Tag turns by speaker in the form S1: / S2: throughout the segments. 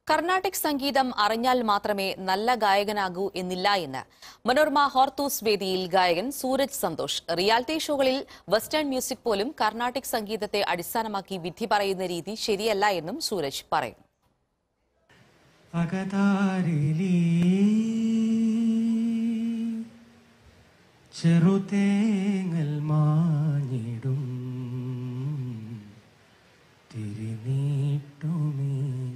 S1: കർണാട്ടിക് സംഗീതം അറിഞ്ഞാൽ മാത്രമേ നല്ല ഗായകനാകൂ എന്നില്ല എന്ന് മനോർമ ഹോർത്തൂസ് വേദിയിൽ ഗായകൻ സൂരജ് സന്തോഷ് റിയാലിറ്റി ഷോകളിൽ വെസ്റ്റേൺ മ്യൂസിക് പോലും കർണാട്ടിക് സംഗീതത്തെ അടിസ്ഥാനമാക്കി വിധി പറയുന്ന രീതി ശരിയല്ല എന്നും സൂരജ് പറയുന്നു
S2: അകതാരിലീ ചെറുതേങ്ങൽ മാഞ്ഞിടും തിരിനീട്ടുമേ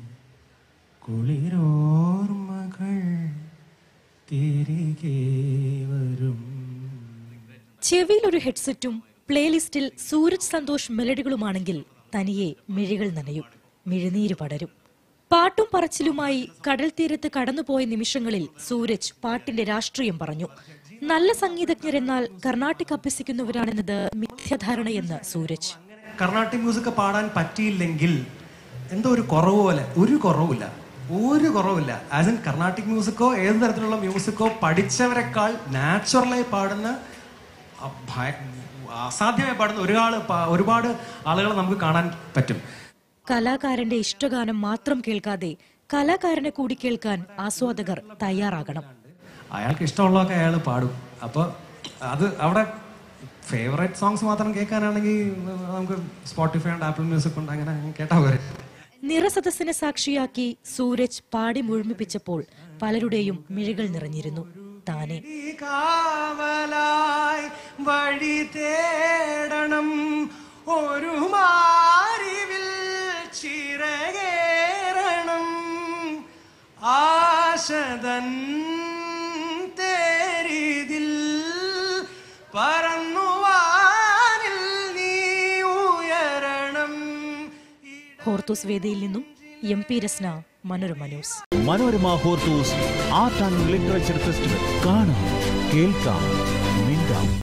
S2: കുളിരോർമകൾ തിരികെ വരും
S3: ചെവിയിൽ ഒരു ഹെഡ്സെറ്റും പ്ലേലിസ്റ്റിൽ സൂരജ് സന്തോഷ് മെലഡികളുമാണെങ്കിൽ തനിയെ മിഴികൾ നനയും മിഴുനീര് പടരും പാട്ടും പറച്ചിലുമായി കടൽ തീരത്ത് കടന്നുപോയ നിമിഷങ്ങളിൽ സൂരജ് പാട്ടിന്റെ രാഷ്ട്രീയം പറഞ്ഞു നല്ല സംഗീതജ്ഞരെന്നാൽ കർണാട്ടിക് അഭ്യസിക്കുന്നവരാണെന്നത് മിഥ്യാധാരണയെന്ന് സൂരജ്
S2: കർണാട്ടിക് മ്യൂസിക് പാടാൻ പറ്റിയില്ലെങ്കിൽ എന്തോ ഒരു കുറവ് പോലെ ഒരു കുറവുമില്ല ഒരു കുറവില്ല ആസ് ഇൻ കർണാട്ടിക് മ്യൂസിക്കോ ഏത് തരത്തിലുള്ള മ്യൂസിക്കോ പഠിച്ചവരെക്കാൾ നാച്ചുറലായി പാടുന്ന അ, ഭയ- അസാധ്യമായി പാടുന്ന ഒരാൾ ഒരുപാട് ആളുകളെ നമുക്ക് കാണാൻ പറ്റും
S3: കലാകാരന്റെ ഇഷ്ടഗാനം മാത്രം കേൾക്കാതെ കലാകാരനെ കൂടി കേൾക്കാൻ ആസ്വാദകർ തയ്യാറാകണം
S2: അയാൾക്ക് ഇഷ്ടമുള്ളതൊക്കെ അയാൾ പാടും അപ്പോൾ അത് അവിടെ ഫേവറേറ്റ് സോങ്സ് മാത്രം കേൾക്കാനാണെങ്കിൽ നമുക്ക് സ്പോട്ടിഫൈ ഉണ്ട് ആപ്പിൾ മ്യൂസിക് ഉണ്ട് അങ്ങനെ കേട്ടാൽ പോരെ
S3: നിറസദസ്സിനെ സാക്ഷിയാക്കി സൂരജ് പാടി മുഴുമിപ്പിച്ചപ്പോൾ പലരുടെയും മിഴികൾ നിറഞ്ഞിരുന്നു താനെ
S2: ഈ കാവലായി വഴി തേടണം ഒരു മാറിവിൽ ചിറകേറണം ആശതൻ തേരിതിൽ പറന്നുവാനിൽ നീ ഉയരണം
S3: ഹോർത്തൂസ് വേദിയിൽ നിന്നും M P Rasna Manorama news
S4: Manorama Hortus art and literature festival കാണാം കേൾക്കാം മിണ്ടാം